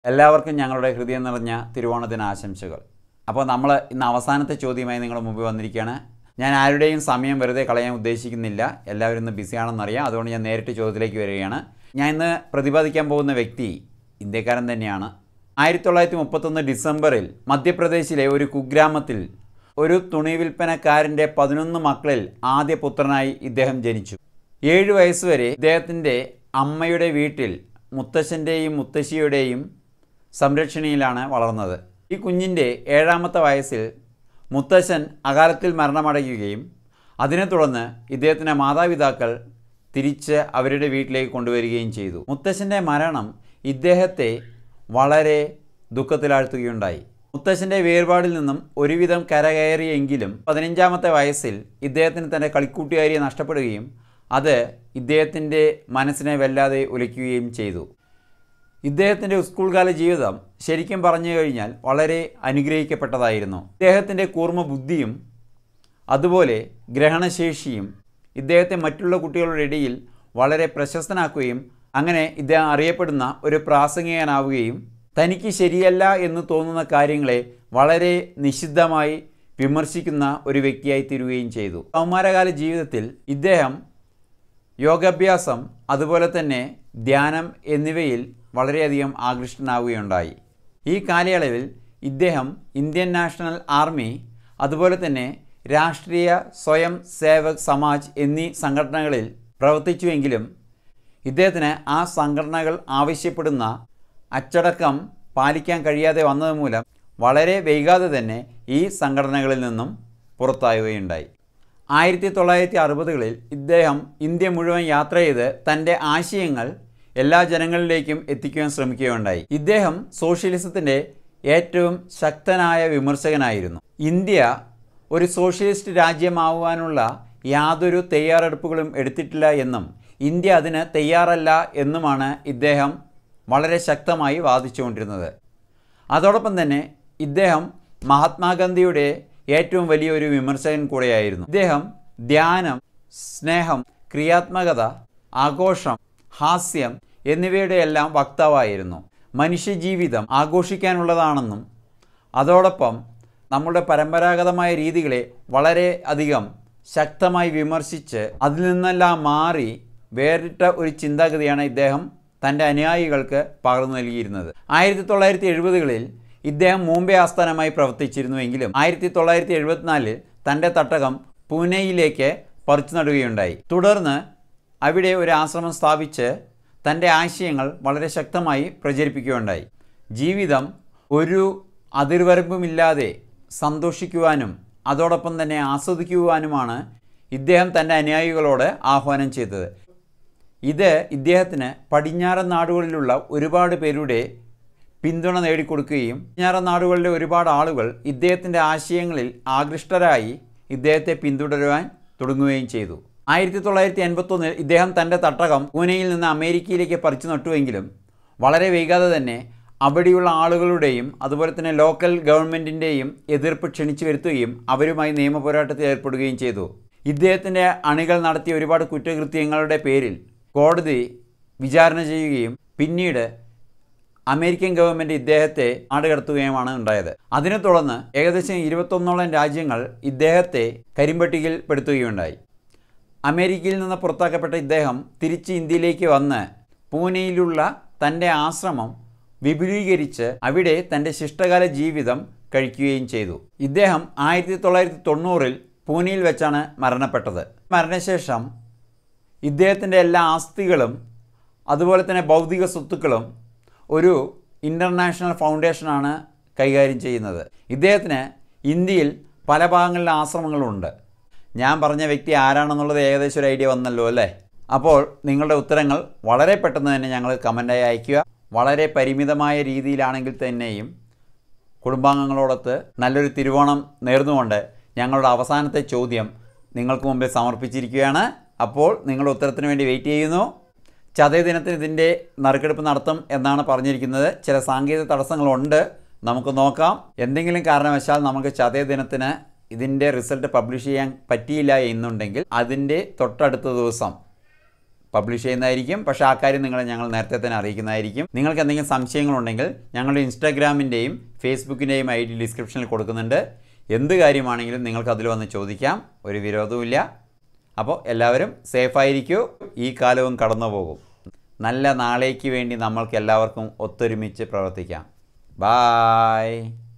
എല്ലാവർക്കും ഞങ്ങളുടെ ഹൃദയം നിറഞ്ഞ തിരുവോണദിന ആശംസകൾ അപ്പോൾ നമ്മൾ ഇന്ന് അവസാനത്തെ ചോദ്യമായി നിങ്ങളുടെ മുമ്പിൽ വന്നിരിക്കുകയാണ് ഞാൻ ആരുടെയും സമയം വെറുതെ കളയാൻ ഉദ്ദേശിക്കുന്നില്ല എല്ലാവരും ഇന്ന് ബിസിയാണെന്നറിയാം അതുകൊണ്ട് ഞാൻ നേരിട്ട് ചോദ്യത്തിലേക്ക് വരികയാണ് ഞാൻ ഇന്ന് പ്രതിപാദിക്കാൻ പോകുന്ന വ്യക്തി ഇന്ത്യക്കാരൻ തന്നെയാണ് ആയിരത്തി തൊള്ളായിരത്തി മുപ്പത്തൊന്ന് ഡിസംബറിൽ മധ്യപ്രദേശിലെ ഒരു കുഗ്രാമത്തിൽ ഒരു തുണി വിൽപ്പനക്കാരൻ്റെ പതിനൊന്ന് മക്കളിൽ ആദ്യ പുത്രനായി ഇദ്ദേഹം ജനിച്ചു ഏഴ് വയസ്സുവരെ ഇദ്ദേഹത്തിൻ്റെ അമ്മയുടെ വീട്ടിൽ മുത്തശ്ശൻ്റെയും മുത്തശ്ശിയുടെയും സംരക്ഷണയിലാണ് വളർന്നത് ഈ കുഞ്ഞിൻ്റെ ഏഴാമത്തെ വയസ്സിൽ മുത്തശ്ശൻ അകാലത്തിൽ മരണമടയുകയും അതിനെ തുടർന്ന് ഇദ്ദേഹത്തിൻ്റെ മാതാപിതാക്കൾ തിരിച്ച് അവരുടെ വീട്ടിലേക്ക് കൊണ്ടുവരികയും ചെയ്തു മുത്തശ്ശൻ്റെ മരണം ഇദ്ദേഹത്തെ വളരെ ദുഃഖത്തിലാഴ്ത്തുകയുണ്ടായി മുത്തശ്ശൻ്റെ വേർപാടിൽ നിന്നും ഒരുവിധം കരകയറിയെങ്കിലും പതിനഞ്ചാമത്തെ വയസ്സിൽ ഇദ്ദേഹത്തിന് തൻ്റെ കളിക്കൂട്ടുകാരിയെ നഷ്ടപ്പെടുകയും അത് ഇദ്ദേഹത്തിൻ്റെ മനസ്സിനെ വല്ലാതെ ഉലയ്ക്കുകയും ചെയ്തു ഇദ്ദേഹത്തിൻ്റെ സ്കൂൾ കാല ജീവിതം ശരിക്കും പറഞ്ഞു കഴിഞ്ഞാൽ വളരെ അനുഗ്രഹിക്കപ്പെട്ടതായിരുന്നു ഇദ്ദേഹത്തിൻ്റെ കൂർമ്മ ബുദ്ധിയും അതുപോലെ ഗ്രഹണശേഷിയും ഇദ്ദേഹത്തെ മറ്റുള്ള കുട്ടികളുടെ ഇടയിൽ വളരെ പ്രശസ്തനാക്കുകയും അങ്ങനെ ഇദ്ദേഹം അറിയപ്പെടുന്ന ഒരു പ്രാസംഗികനാവുകയും തനിക്ക് ശരിയല്ല എന്ന് തോന്നുന്ന കാര്യങ്ങളെ വളരെ നിഷിദ്ധമായി വിമർശിക്കുന്ന ഒരു വ്യക്തിയായി തീരുകയും ചെയ്തു കൗമാരകാല ജീവിതത്തിൽ ഇദ്ദേഹം യോഗാഭ്യാസം അതുപോലെ തന്നെ ധ്യാനം എന്നിവയിൽ വളരെയധികം ആകൃഷ്ടനാവുകയുണ്ടായി ഈ കാലയളവിൽ ഇദ്ദേഹം ഇന്ത്യൻ നാഷണൽ ആർമി അതുപോലെ തന്നെ രാഷ്ട്രീയ സ്വയം സേവക് സമാജ് എന്നീ സംഘടനകളിൽ പ്രവർത്തിച്ചുവെങ്കിലും ഇദ്ദേഹത്തിന് ആ സംഘടനകൾ ആവശ്യപ്പെടുന്ന അച്ചടക്കം പാലിക്കാൻ കഴിയാതെ വന്നത് മൂലം വളരെ വൈകാതെ തന്നെ ഈ സംഘടനകളിൽ നിന്നും പുറത്താവുകയുണ്ടായി ആയിരത്തി തൊള്ളായിരത്തി അറുപതുകളിൽ ഇദ്ദേഹം ഇന്ത്യ മുഴുവൻ യാത്ര ചെയ്ത് തൻ്റെ ആശയങ്ങൾ എല്ലാ ജനങ്ങളിലേക്കും എത്തിക്കുവാൻ ശ്രമിക്കുകയുണ്ടായി ഇദ്ദേഹം സോഷ്യലിസത്തിൻ്റെ ഏറ്റവും ശക്തനായ വിമർശകനായിരുന്നു ഇന്ത്യ ഒരു സോഷ്യലിസ്റ്റ് രാജ്യമാവാനുള്ള യാതൊരു തയ്യാറെടുപ്പുകളും എടുത്തിട്ടില്ല എന്നും ഇന്ത്യ അതിന് തയ്യാറല്ല എന്നുമാണ് ഇദ്ദേഹം വളരെ ശക്തമായി വാദിച്ചുകൊണ്ടിരുന്നത് അതോടൊപ്പം തന്നെ ഇദ്ദേഹം മഹാത്മാഗാന്ധിയുടെ ഏറ്റവും വലിയൊരു വിമർശകൻ കൂടെയായിരുന്നു ഇദ്ദേഹം ധ്യാനം സ്നേഹം ക്രിയാത്മകത ആഘോഷം ഹാസ്യം എന്നിവയുടെ എല്ലാം വക്താവായിരുന്നു മനുഷ്യജീവിതം ആഘോഷിക്കാനുള്ളതാണെന്നും അതോടൊപ്പം നമ്മുടെ പരമ്പരാഗതമായ രീതികളെ വളരെ അധികം ശക്തമായി വിമർശിച്ച് അതിൽ നിന്നെല്ലാം മാറി വേറിട്ട ഒരു ചിന്താഗതിയാണ് ഇദ്ദേഹം തൻ്റെ അനുയായികൾക്ക് പകർന്നു നൽകിയിരുന്നത് ആയിരത്തി തൊള്ളായിരത്തി എഴുപതുകളിൽ ഇദ്ദേഹം മുംബൈ ആസ്ഥാനമായി പ്രവർത്തിച്ചിരുന്നുവെങ്കിലും ആയിരത്തി തൊള്ളായിരത്തി എഴുപത്തിനാലിൽ തൻ്റെ തട്ടകം പൂനെയിലേക്ക് പറിച്ചു നടുകയുണ്ടായി തുടർന്ന് അവിടെ ഒരു ആശ്രമം സ്ഥാപിച്ച് തൻ്റെ ആശയങ്ങൾ വളരെ ശക്തമായി പ്രചരിപ്പിക്കുകയുണ്ടായി ജീവിതം ഒരു അതിർവരമ്പുമില്ലാതെ സന്തോഷിക്കുവാനും അതോടൊപ്പം തന്നെ ആസ്വദിക്കുവാനുമാണ് ഇദ്ദേഹം തൻ്റെ അനുയായികളോട് ആഹ്വാനം ചെയ്തത് ഇത് ഇദ്ദേഹത്തിന് പടിഞ്ഞാറൻ നാടുകളിലുള്ള ഒരുപാട് പേരുടെ പിന്തുണ നേടിക്കൊടുക്കുകയും പടിഞ്ഞാറൻ നാടുകളിലെ ഒരുപാട് ആളുകൾ ഇദ്ദേഹത്തിൻ്റെ ആശയങ്ങളിൽ ആകൃഷ്ടരായി ഇദ്ദേഹത്തെ പിന്തുടരുവാൻ തുടങ്ങുകയും ചെയ്തു ആയിരത്തി തൊള്ളായിരത്തി എൺപത്തൊന്നിൽ ഇദ്ദേഹം തൻ്റെ തട്ടകം പൂനെയിൽ നിന്ന് അമേരിക്കയിലേക്ക് പറിച്ചു നട്ടുവെങ്കിലും വളരെ വൈകാതെ തന്നെ അവിടെയുള്ള ആളുകളുടെയും അതുപോലെ തന്നെ ലോക്കൽ ഗവൺമെൻറ്റിൻ്റെയും എതിർപ്പ് ക്ഷണിച്ചു വരുത്തുകയും അവരുമായി നിയമപോരാട്ടത്തിൽ ഏർപ്പെടുകയും ചെയ്തു ഇദ്ദേഹത്തിൻ്റെ അണികൾ നടത്തിയ ഒരുപാട് കുറ്റകൃത്യങ്ങളുടെ പേരിൽ കോടതി വിചാരണ ചെയ്യുകയും പിന്നീട് അമേരിക്കൻ ഗവൺമെൻറ് ഇദ്ദേഹത്തെ നാടുകടത്തുകയുമാണ് ഉണ്ടായത് അതിനെ തുടർന്ന് ഏകദേശം ഇരുപത്തൊന്നോളം രാജ്യങ്ങൾ ഇദ്ദേഹത്തെ കരിമ്പട്ടികയിൽ പെടുത്തുകയുണ്ടായി അമേരിക്കയിൽ നിന്ന് പുറത്താക്കപ്പെട്ട ഇദ്ദേഹം തിരിച്ച് ഇന്ത്യയിലേക്ക് വന്ന് പൂനെയിലുള്ള തൻ്റെ ആശ്രമം വിപുലീകരിച്ച് അവിടെ തൻ്റെ ശിഷ്ടകാല ജീവിതം കഴിക്കുകയും ചെയ്തു ഇദ്ദേഹം ആയിരത്തി തൊള്ളായിരത്തി തൊണ്ണൂറിൽ പൂനെയിൽ വെച്ചാണ് മരണപ്പെട്ടത് മരണശേഷം ഇദ്ദേഹത്തിൻ്റെ എല്ലാ ആസ്തികളും അതുപോലെ തന്നെ ഭൗതിക സ്വത്തുക്കളും ഒരു ഇൻ്റർനാഷണൽ ഫൗണ്ടേഷനാണ് കൈകാര്യം ചെയ്യുന്നത് ഇദ്ദേഹത്തിന് ഇന്ത്യയിൽ പല ഭാഗങ്ങളിൽ ആശ്രമങ്ങളുണ്ട് ഞാൻ പറഞ്ഞ വ്യക്തി ആരാണെന്നുള്ളത് ഏകദേശം ഒരു ഐഡിയ വന്നല്ലോ അല്ലേ അപ്പോൾ നിങ്ങളുടെ ഉത്തരങ്ങൾ വളരെ പെട്ടെന്ന് തന്നെ ഞങ്ങൾ കമൻ്റായി അയയ്ക്കുക വളരെ പരിമിതമായ രീതിയിലാണെങ്കിൽ തന്നെയും കുടുംബാംഗങ്ങളോടൊത്ത് നല്ലൊരു തിരുവോണം നേർന്നുകൊണ്ട് ഞങ്ങളുടെ അവസാനത്തെ ചോദ്യം നിങ്ങൾക്ക് മുമ്പിൽ സമർപ്പിച്ചിരിക്കുകയാണ് അപ്പോൾ നിങ്ങളുടെ ഉത്തരത്തിന് വേണ്ടി വെയിറ്റ് ചെയ്യുന്നു ചതയ ദിനത്തിന് ഇതിൻ്റെ നറുക്കെടുപ്പ് നടത്തും എന്നാണ് പറഞ്ഞിരിക്കുന്നത് ചില സാങ്കേതിക തടസ്സങ്ങളുണ്ട് നമുക്ക് നോക്കാം എന്തെങ്കിലും കാരണവശാൽ നമുക്ക് ചതയ ദിനത്തിന് ഇതിൻ്റെ റിസൾട്ട് പബ്ലിഷ് ചെയ്യാൻ പറ്റിയില്ല എന്നുണ്ടെങ്കിൽ അതിൻ്റെ തൊട്ടടുത്ത ദിവസം പബ്ലിഷ് ചെയ്യുന്നതായിരിക്കും പക്ഷേ ആ കാര്യം നിങ്ങളെ ഞങ്ങൾ നേരത്തെ തന്നെ അറിയിക്കുന്നതായിരിക്കും നിങ്ങൾക്ക് എന്തെങ്കിലും സംശയങ്ങളുണ്ടെങ്കിൽ ഞങ്ങളുടെ ഇൻസ്റ്റാഗ്രാമിൻ്റെയും ഫേസ്ബുക്കിൻ്റെയും ഐ ഡി ഡിസ്ക്രിപ്ഷനിൽ കൊടുക്കുന്നുണ്ട് എന്ത് കാര്യമാണെങ്കിലും നിങ്ങൾക്ക് അതിൽ വന്ന് ചോദിക്കാം ഒരു വിരോധവുമില്ല അപ്പോൾ എല്ലാവരും സേഫായിരിക്കൂ ഈ കാലവും കടന്നു പോകും നല്ല നാളേക്ക് വേണ്ടി നമ്മൾക്ക് എല്ലാവർക്കും ഒത്തൊരുമിച്ച് പ്രവർത്തിക്കാം ബായ്